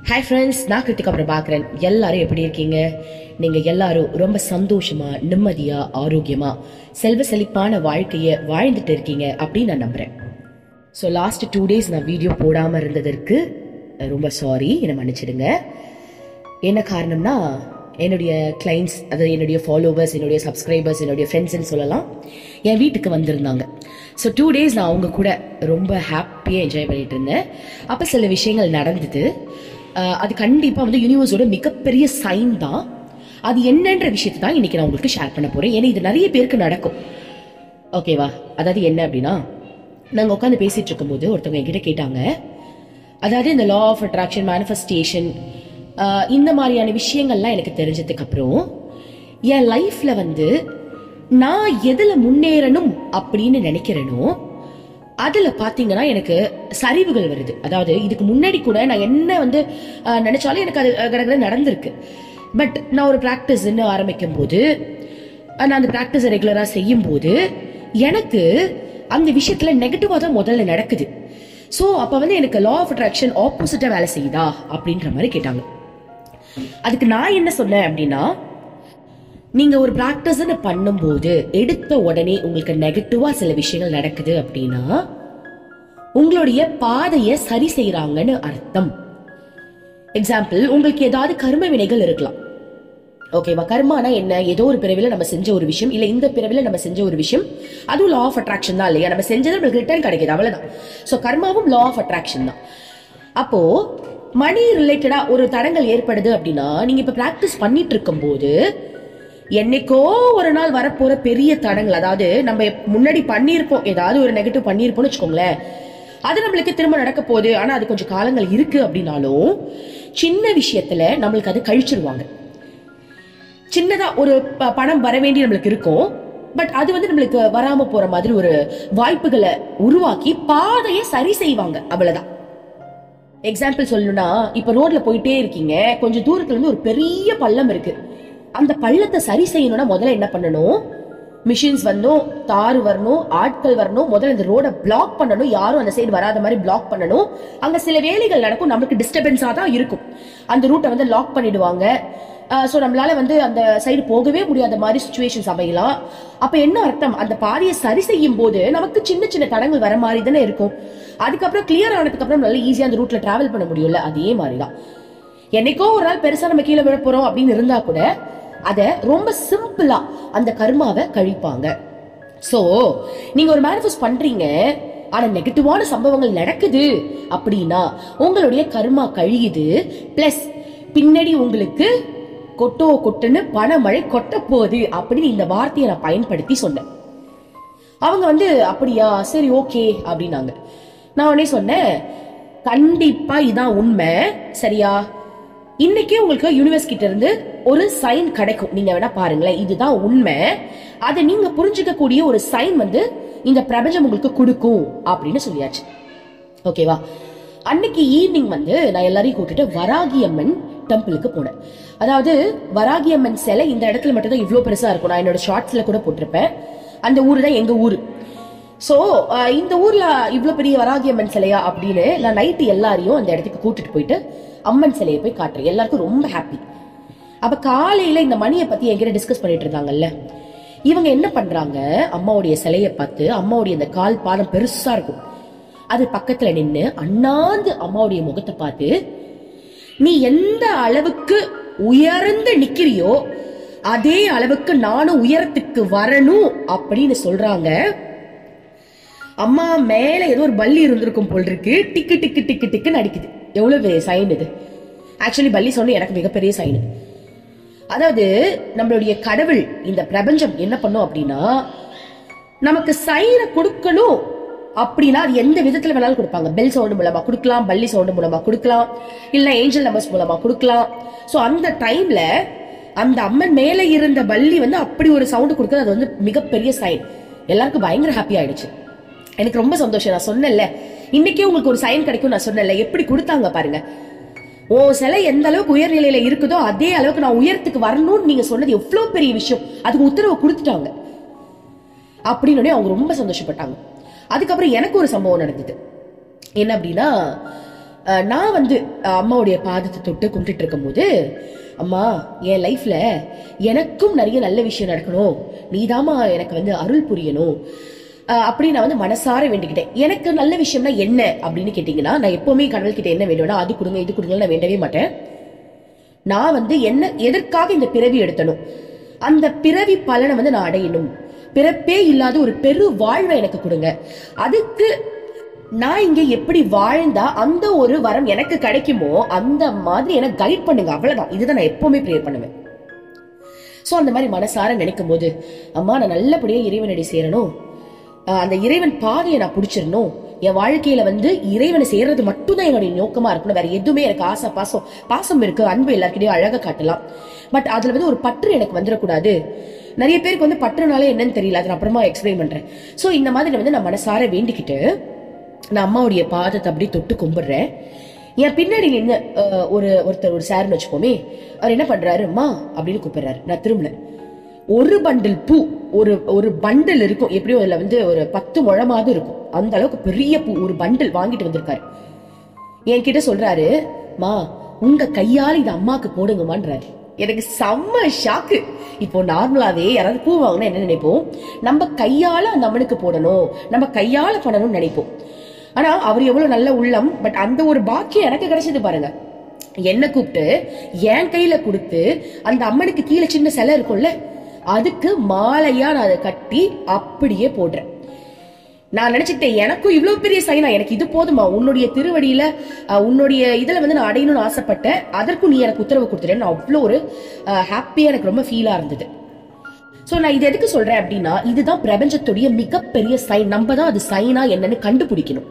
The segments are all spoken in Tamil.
ஹாய் ஃப்ரெண்ட்ஸ் நான் கிருத்திகா பிரபாகரன் எல்லாரும் எப்படி இருக்கீங்க நீங்க எல்லாரும் ரொம்ப சந்தோஷமா நிம்மதியா ஆரோக்கியமா செல்வ செழிப்பான வாழ்க்கையை வாழ்ந்துட்டு இருக்கீங்க அப்படின்னு நான் நம்புறேன் ஸோ லாஸ்ட் டூ டேஸ் நான் வீடியோ போடாம இருந்ததற்கு ரொம்ப சாரி என்னை மன்னிச்சிடுங்க என்ன காரணம்னா என்னுடைய கிளைண்ட்ஸ் அதாவது என்னுடைய ஃபாலோவர்ஸ் என்னுடைய சப்ஸ்கிரைபர்ஸ் என்னுடைய ஃப்ரெண்ட்ஸ்னு சொல்லலாம் என் வீட்டுக்கு வந்திருந்தாங்க ஸோ டூ டேஸ் நான் அவங்க கூட ரொம்ப ஹாப்பியாக என்ஜாய் பண்ணிட்டு இருந்தேன் அப்போ சில விஷயங்கள் நடந்தது அஹ் அது கண்டிப்பாக வந்து யூனிவர்ஸோட மிகப்பெரிய சைன் தான் அது என்னன்ற விஷயத்தை தான் இன்னைக்கு நான் உங்களுக்கு ஷேர் பண்ண போகிறேன் ஏன்னா இது நிறைய பேருக்கு நடக்கும் ஓகேவா அதாவது என்ன அப்படின்னா நாங்கள் உட்காந்து பேசிட்டு இருக்கும்போது ஒருத்தவங்க என்கிட்ட கேட்டாங்க அதாவது இந்த லா ஆஃப் அட்ராக்ஷன் மேனிஃபெஸ்டேஷன் இந்த மாதிரியான விஷயங்கள்லாம் எனக்கு தெரிஞ்சதுக்கு அப்புறம் என் லைஃப்ல வந்து நான் எதுல முன்னேறணும் அப்படின்னு நினைக்கிறேனோ அதுல பாத்தீங்கன்னா எனக்கு சரிவுகள் வருது அதாவது இதுக்கு முன்னாடி கூட நான் என்ன வந்து அஹ், நினைச்சாலும் எனக்கு அது கடற்கரை நடந்திருக்கு பட் நான் ஒரு ப்ராக்டிஸ்ன்னு ஆரம்பிக்கும் போது அஹ், நான் அந்த ப்ராக்டிஸை ரெகுலரா செய்யும் போது எனக்கு அந்த விஷயத்துல நெகட்டிவா தான் முதல்ல நடக்குது ஸோ அப்ப வந்து எனக்கு லா ஆஃப் அட்ராக்ஷன் ஆப்போசிட்டா வேலை செய்யுதா அப்படின்ற மாதிரி கேட்டாங்க அதுக்கு நான் என்ன சொன்னேன் அப்படின்னா நீங்க ஒரு ப்ராக்டிஸ்ன்னு பண்ணும்போது எடுத்த உடனே உங்களுக்கு நெகட்டிவா சில விஷயங்கள் நடக்குது அப்படின்னா உங்களுடைய பாதையை சரி செய்யறாங்கன்னு அர்த்தம் எக்ஸாம்பிள் உங்களுக்கு ஏதாவது கர்ம வினைகள் இருக்கலாம் ஓகேவா கர்மானா என்ன ஏதோ ஒரு பிறவில நம்ம செஞ்ச ஒரு விஷயம் இல்ல இந்த பிறவில நம்ம செஞ்ச ஒரு விஷயம் அதுவும் லா ஆஃப் அட்ராக்ஷன் தான் இல்லையா நம்ம செஞ்சது நம்மளுக்கு ரிட்டர்ன் கிடைக்குது அவ்வளவுதான் சோ கர்மாவும் லா ஆஃப் அட்ராக்ஷன் தான் அப்போ மணி ரிலேட்டடா ஒரு தடங்கள் ஏற்படுது அப்படின்னா நீங்க இப்ப பிராக்டிஸ் பண்ணிட்டு இருக்கும்போது என்னைக்கோ ஒரு நாள் வரப்போற பெரிய தடங்கள் அதாவது நம்ம முன்னாடி பண்ணியிருப்போம் ஏதாவது ஒரு நெகட்டிவ் பண்ணியிருப்போம்னு வச்சுக்கோங்களேன் அது நம்மளுக்கு திரும்ப நடக்க போகுது ஆனா அது கொஞ்சம் காலங்கள் இருக்கு அப்படின்னாலும் சின்ன விஷயத்துல நம்மளுக்கு அது கழிச்சிருவாங்க சின்னதா ஒரு ப- பணம் வர வேண்டி நம்மளுக்கு இருக்கும் பட் அது வந்து நம்மளுக்கு வராம போற மாதிரி ஒரு வாய்ப்புகளை உருவாக்கி பாதையை சரி செய்வாங்க அவ்வளவுதான் எக்ஸாம்பிள் சொல்லணும்னா இப்ப ரோட்ல போயிட்டே இருக்கீங்க கொஞ்சம் தூரத்துல இருந்து ஒரு பெரிய பள்ளம் இருக்கு அந்த பள்ளத்தை சரி செய்யணும்னா முதல்ல என்ன பண்ணணும் மிஷின்ஸ் வரணும் தார் வரணும் ஆட்கள் வரணும் முதல்ல இந்த ரோட பிளாக் பண்ணணும் யாரும் அந்த சைடு வராத மாதிரி பிளாக் பண்ணணும் அங்க சில வேலைகள் நடக்கும் நமக்கு டிஸ்டர்பன்ஸா தான் இருக்கும் அந்த ரூட்டை வந்து லாக் பண்ணிடுவாங்க ஸோ நம்மளால வந்து அந்த சைடு போகவே முடியாத மாதிரி சுச்சுவேஷன்ஸ் அமையலாம் அப்ப என்ன அர்த்தம் அந்த பாதையை சரி செய்யும் போது நமக்கு சின்ன சின்ன தடங்கள் வர மாதிரி தானே இருக்கும் அதுக்கப்புறம் கிளியர் ஆனதுக்கு அப்புறம் நல்லா ஈஸியா அந்த ரூட்ல டிராவல் பண்ண முடியும்ல அதே மாதிரிதான் என்னைக்கோ ஒரு நாள் பெருசா நம்ம கீழே விழ போறோம் அப்படின்னு இருந்தா கூட அத ரொம்ப சிம்பிளா அந்த கர்மாவை கழிப்பாங்க சோ நீங்க ஒரு மேனிஃபெஸ்ட் பண்றீங்க ஆனா நெகட்டிவான சம்பவங்கள் நடக்குது அப்படின்னா உங்களுடைய கர்மா கழியுது பிளஸ் பின்னாடி உங்களுக்கு கொட்டோ கொட்டுன்னு பணமழை கொட்ட போகுது அப்படின்னு இந்த வார்த்தையை நான் பயன்படுத்தி சொன்னேன் அவங்க வந்து அப்படியா சரி ஓகே அப்படின்னாங்க நான் உடனே சொன்னேன் கண்டிப்பா இதான் உண்மை சரியா இன்னைக்கே உங்களுக்கு யூனிவர்ஸ் கிட்ட இருந்து ஒரு சைன் கிடைக்கும் நீங்க வேணா பாருங்களேன் இதுதான் உண்மை அதை நீங்க புரிஞ்சுக்க கூடிய ஒரு சைன் வந்து இந்த பிரபஞ்சம் உங்களுக்கு கொடுக்கும் அப்படின்னு சொல்லியாச்சு ஓகேவா அன்னைக்கு ஈவினிங் வந்து நான் எல்லாரையும் கூட்டிட்டு வராகி அம்மன் டெம்பிளுக்கு போனேன் அதாவது வராகி அம்மன் சிலை இந்த இடத்துல மட்டும் தான் இவ்வளோ பெருசா இருக்கும் நான் என்னோட ஷார்ட்ஸ்ல கூட போட்டிருப்பேன் அந்த ஊர் தான் எங்க ஊர் ஸோ இந்த ஊர்ல இவ்வளோ பெரிய வராகி அம்மன் சிலையா அப்படின்னு நான் நைட்டு எல்லாரையும் அந்த இடத்துக்கு கூட்டிட்டு போயிட்டு அம்மன் சிலையை போய் காட்டுறேன் எல்லாருக்கும் ரொம்ப ஹாப்பி அப்ப காலையில இந்த மணியை பத்தி என்கிட்ட டிஸ்கஸ் பண்ணிட்டு இருந்தாங்கல்ல இவங்க என்ன பண்றாங்க அம்மாவுடைய சிலையை பார்த்து அம்மாவுடைய அந்த கால் பாதம் பெருசா இருக்கும் அது பக்கத்துல நின்னு அண்ணாந்து அம்மாவுடைய முகத்தை பார்த்து நீ எந்த அளவுக்கு உயர்ந்து நிக்கிறியோ அதே அளவுக்கு நானும் உயரத்துக்கு வரணும் அப்படின்னு சொல்றாங்க அம்மா மேல ஏதோ ஒரு பல்லி இருந்திருக்கும் போல் இருக்கு டிக்கு டிக்கு டிக்கு டிக்குன்னு அடிக்குது எவ்வளவு சைன் இது ஆக்சுவலி பல்லி சொன்ன எனக்கு மிகப்பெரிய சைன் அதாவது நம்மளுடைய கடவுள் இந்த பிரபஞ்சம் என்ன பண்ணும் அப்படின்னா நமக்கு சைனை கொடுக்கணும் அப்படின்னா அது எந்த விதத்துல வேணாலும் கொடுப்பாங்க பெல் சவுண்ட் மூலமா கொடுக்கலாம் பல்லி சவுண்ட் மூலமா கொடுக்கலாம் இல்ல ஏஞ்சல் நம்பர்ஸ் மூலமா கொடுக்கலாம் சோ அந்த டைம்ல அந்த அம்மன் மேல இருந்த பல்லி வந்து அப்படி ஒரு சவுண்ட் கொடுக்குறது அது வந்து மிகப்பெரிய சைன் எல்லாருக்கும் பயங்கர ஹாப்பி ஆயிடுச்சு எனக்கு ரொம்ப சந்தோஷம் நான் சொன்னேன்ல இன்னைக்கே உங்களுக்கு ஒரு சைன் கிடைக்கும் நான் சொன்னேன்ல எப்படி கொடுத்தாங்க பாருங்க ஓ சிலை எந்த அளவுக்கு உயர்நிலையில இருக்குதோ அதே அளவுக்கு நான் உயரத்துக்கு வரணும்னு நீங்க சொன்னது எவ்வளவு பெரிய விஷயம் அதுக்கு உத்தரவு கொடுத்துட்டாங்க அப்படின்னு அவங்க ரொம்ப சந்தோஷப்பட்டாங்க அதுக்கப்புறம் எனக்கு ஒரு சம்பவம் நடந்தது என்ன அப்படின்னா அஹ், நான் வந்து அஹ், அம்மாவுடைய பாதத்தை தொட்டு கும்பிட்டுட்டு இருக்கும்போது அம்மா என் லைஃப்ல எனக்கும் நிறைய நல்ல விஷயம் நடக்கணும் நீதாம்மா எனக்கு வந்து அருள் புரியணும் அஹ், அப்படி நான் வந்து மனசார வேண்டிக்கிட்டேன் எனக்கு நல்ல விஷயம்னா என்ன அப்படின்னு கேட்டீங்கன்னா நான் எப்பவுமே கடவுள்கிட்ட என்ன வேண்டுவேன்னா அது கொடுங்க இது கொடுங்க நான் வேண்டவே மாட்டேன் நான் வந்து என்ன எதற்காக இந்த பிறவி எடுத்தணும் அந்த பிறவி பலனை வந்து நான் அடையணும் பிறப்பே இல்லாத ஒரு பெரு வாழ்வை எனக்கு கொடுங்க அதுக்கு நான் இங்க எப்படி வாழ்ந்தா அந்த ஒரு வரம் எனக்கு கிடைக்குமோ அந்த மாதிரி எனக்கு கைட் பண்ணுங்க அவ்வளவுதான் இதுதான் நான் எப்பவுமே ப்ரேயர் பண்ணுவேன் சோ அந்த மாதிரி மனசார நினைக்கும் போது அம்மா நான் நல்லபடியா இறைவனடி சேரணும் ஆஹ் அந்த இறைவன் பாதையை நான் பிடிச்சிடணும் என் வாழ்க்கையில வந்து இறைவனை சேர்றது மட்டும்தான் என்னுடைய நோக்கமா இருக்கணும் வேற எதுவுமே எனக்கு ஆசை பாசம் பாசம் இருக்கு அன்பு எல்லாருக்கிட்டையும் அழகா காட்டலாம் பட் அதுல வந்து ஒரு பற்று எனக்கு வந்துடக்கூடாது நிறைய பேருக்கு வந்து பற்றுனாலே என்னன்னு தெரியல அதை நான் அப்புறமா எக்ஸ்பிளைன் பண்றேன் சோ இந்த மாதிரி வந்து நான் மனசார வேண்டிக்கிட்டு நான் அம்மாவுடைய பாதத்தை அப்படியே தொட்டு கும்பிடுறேன் என் பின்னாடி நின்று ஒரு ஒருத்தர் ஒரு சார்னு வச்சுக்கோமே அவர் என்ன பண்றாரு அம்மா அப்படின்னு கூப்பிடுறாரு நான் திரும்பினேன் ஒரு பண்டில் பூ ஒரு ஒரு பண்டில் இருக்கும் எப்படியும் அதுல வந்து ஒரு பத்து முழமாவது இருக்கும் அந்த அளவுக்கு பெரிய பூ ஒரு பண்டில் வாங்கிட்டு வந்திருக்காரு என்கிட்ட சொல்றாரு மா உங்க கையால இது அம்மாக்கு போடுங்கம்மான்றாரு எனக்கு செம்ம ஷாக்கு இப்போ நார்மலாவே யாராவது பூ வாங்கினா என்ன நினைப்போம் நம்ம கையால அந்த அம்மனுக்கு போடணும் நம்ம கையால பண்ணணும்னு நினைப்போம் ஆனா அவர் எவ்வளவு நல்ல உள்ளம் பட் அந்த ஒரு பாக்கியம் எனக்கு கிடைச்சது பாருங்க என்ன கூப்பிட்டு என் கையில கொடுத்து அந்த அம்மனுக்கு கீழே சின்ன சிலை இருக்கும்ல அதுக்கு மாலையா நான் அதை கட்டி அப்படியே போடுறேன் நான் நினைச்சுக்கிட்டேன் எனக்கும் இவ்வளவு பெரிய சைனா எனக்கு இது போதுமா உன்னுடைய திருவடியில அஹ், உன்னுடைய இதுல வந்து நான் அடையணும்னு ஆசைப்பட்டேன் அதற்கும் நீ எனக்கு உத்தரவு கொடுத்துட்டேன்னு நான் அவ்வளோ ஒரு ஹாப்பியா எனக்கு ரொம்ப ஃபீலா இருந்தது சோ நான் இது எதுக்கு சொல்றேன் அப்படின்னா இதுதான் பிரபஞ்சத்துடைய மிகப்பெரிய சைன் நம்ம தான் அது சைனா என்னன்னு கண்டுபிடிக்கணும்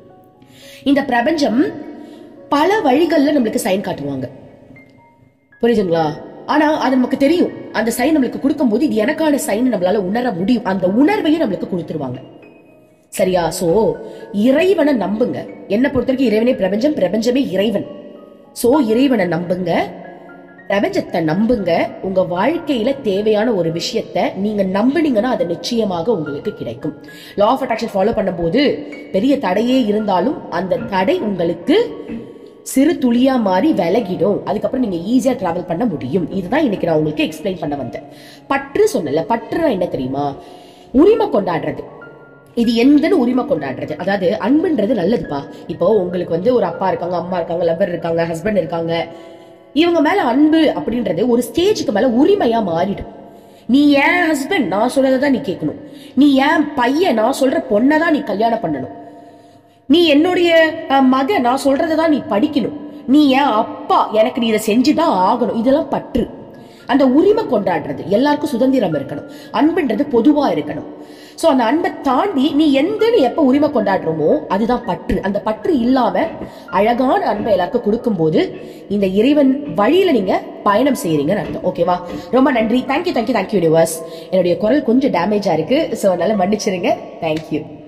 இந்த பிரபஞ்சம் பல வழிகள்ல நம்மளுக்கு சைன் காட்டுவாங்க புரியுதுங்களா ஆனா அது நமக்கு தெரியும் அந்த சைன் நம்மளுக்கு கொடுக்கும்போது இது எனக்கான சைன் நம்மளால உணர முடியும் அந்த உணர்வையும் நம்மளுக்கு கொடுத்துருவாங்க சரியா சோ இறைவனை நம்புங்க என்ன பொறுத்த வரைக்கும் இறைவனே பிரபஞ்சம் பிரபஞ்சமே இறைவன் சோ இறைவனை நம்புங்க பிரபஞ்சத்தை நம்புங்க உங்க வாழ்க்கையில தேவையான ஒரு விஷயத்த நீங்க நம்புனீங்கன்னா அது நிச்சயமாக உங்களுக்கு கிடைக்கும் லா ஆஃப் அட்ராக்ஷன் ஃபாலோ பண்ணும்போது பெரிய தடையே இருந்தாலும் அந்த தடை உங்களுக்கு சிறு துளியா மாறி விலகிடும் அதுக்கப்புறம் நீங்க ஈஸியா டிராவல் பண்ண முடியும் இதுதான் இன்னைக்கு நான் உங்களுக்கு எக்ஸ்பிளைன் பண்ண வந்தேன் பற்று சொன்னல பற்றுனா என்ன தெரியுமா உரிமை கொண்டாடுறது இது எந்தன்னு உரிமை கொண்டாடுறது அதாவது அன்புன்றது நல்லதுப்பா இப்போ உங்களுக்கு வந்து ஒரு அப்பா இருக்காங்க அம்மா இருக்காங்க லவர் இருக்காங்க ஹஸ்பண்ட் இருக்காங்க இவங்க மேல அன்பு அப்படின்றது ஒரு ஸ்டேஜுக்கு மேல உரிமையா மாறிடும் நீ ஏன் ஹஸ்பண்ட் நான் சொல்றதை தான் நீ கேட்கணும் நீ ஏன் பையன் நான் சொல்ற பொண்ணை தான் நீ கல்யாணம் பண்ணணும் நீ என்னுடைய அஹ், மக நான் சொல்றதை தான் நீ படிக்கணும் நீ என் அப்பா எனக்கு நீ இதை செஞ்சுதான் ஆகணும் இதெல்லாம் பற்று அந்த உரிமை கொண்டாடுறது எல்லாருக்கும் சுதந்திரம் இருக்கணும் அன்புன்றது பொதுவா இருக்கணும் சோ அந்த அன்பை தாண்டி நீ எந்தன்னு எப்ப உரிமை கொண்டாடுறோமோ அதுதான் பற்று அந்த பற்று இல்லாம அழகான அன்பை எல்லாருக்கும் கொடுக்கும்போது இந்த இறைவன் வழியில நீங்க பயணம் செய்யறீங்கன்னு அர்த்தம் ஓகேவா ரொம்ப நன்றி தேங்க்யூ தேங்க்யூ தேங்க்யூ யூனிவர்ஸ் என்னுடைய குரல் கொஞ்சம் டேமேஜா இருக்கு சோ அதனால மன்னிச்சிருங்க தேங்க்யூ